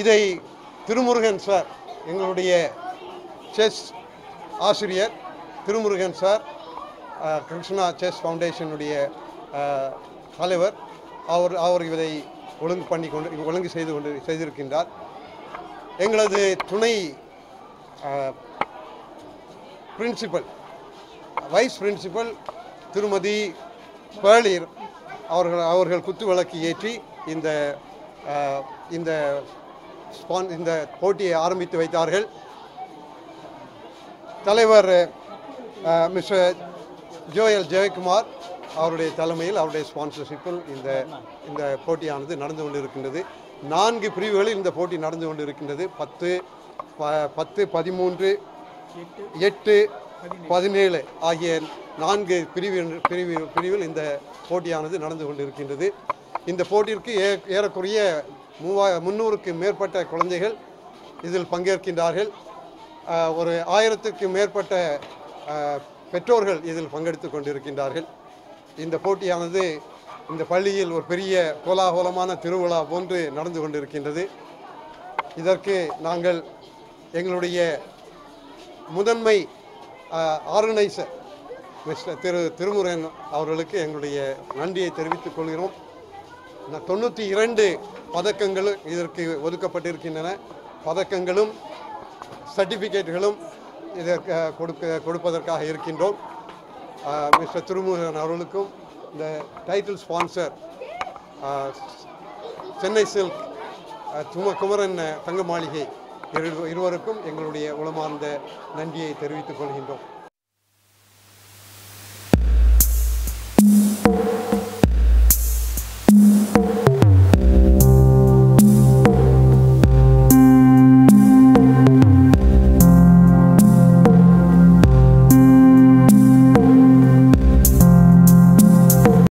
இதை திருமுருகன் சார் எங்களுடைய செஸ் ஆசிரியர் திருமுருகன் சார் அஹ், கிருஷ்ணா செஸ் ஃபவுண்டேஷனுடைய அஹ், தலைவர் அவர் அவர் இதை ஒழுங்கு பண்ணி கொண்டு ஒழுங்கு செய்து கொண்டு செய்திருக்கின்றார் எங்களது துணை பிரின்சிபல் வைஸ் பிரின்சிபல் திருமதி பேளிர் அவர்கள் அவர்கள் குத்து விளக்கு ஏற்றி இந்த அஹ், இந்த ஸ்பான் இந்த போட்டியை ஆரம்பித்து வைத்தார்கள் தலைவர் அஹ், மிஸ்டர் ஜோயல் ஜெயக்குமார் அவருடைய தலைமையில் அவருடைய ஸ்பான்சர்ஷிப்பில் இந்த இந்த போட்டியானது நடந்து கொண்டிருக்கின்றது நான்கு பிரிவுகளில் இந்த போட்டி நடந்து கொண்டிருக்கின்றது பத்து ப- பத்து பதிமூன்று எட்டு பதினேழு ஆகிய நான்கு பிரிவு பிரிவு பிரிவில் இந்த போட்டியானது நடந்து கொண்டிருக்கின்றது இந்த போட்டிற்கு ஏ ஏறக்குறைய மூவா முந்நூறுக்கு மேற்பட்ட குழந்தைகள் இதில் பங்கேற்கின்றார்கள் ஆஹ், ஒரு ஆயிரத்துக்கு மேற்பட்ட ஆஹ், பெற்றோர்கள் இதில் பங்கெடுத்து கொண்டிருக்கின்றார்கள் இந்த போட்டியானது இந்த பள்ளியில் ஒரு பெரிய கோலாகலமான திருவிழா போன்று நடந்து கொண்டிருக்கின்றது இதற்கு நாங்கள் எங்களுடைய முதன்மை ஆர்கனைசர் மிஸ்டர் திரு திருமுருகன் அவர்களுக்கு எங்களுடைய நன்றியை தெரிவித்துக் கொள்கிறோம் ந- தொண்ணூற்றி இரண்டு பதக்கங்கள் இதற்கு ஒதுக்கப்பட்டிருக்கின்றன பதக்கங்களும் சர்டிஃபிகேட்டுகளும் இதற்கு அஹ், கொடுக்க கொடுப்பதற்காக இருக்கின்றோம் அஹ், மிஸ்டர் திருமுருகன் அவர்களுக்கும் இந்த டைட்டில் ஸ்பான்சர் சென்னை சில்க் அஹ், தும குமரன் அஹ், தங்க மாளிகை இரு இருவருக்கும் எங்களுடைய உளமார்ந்த நன்றியை தெரிவித்துக் கொள்கின்றோம்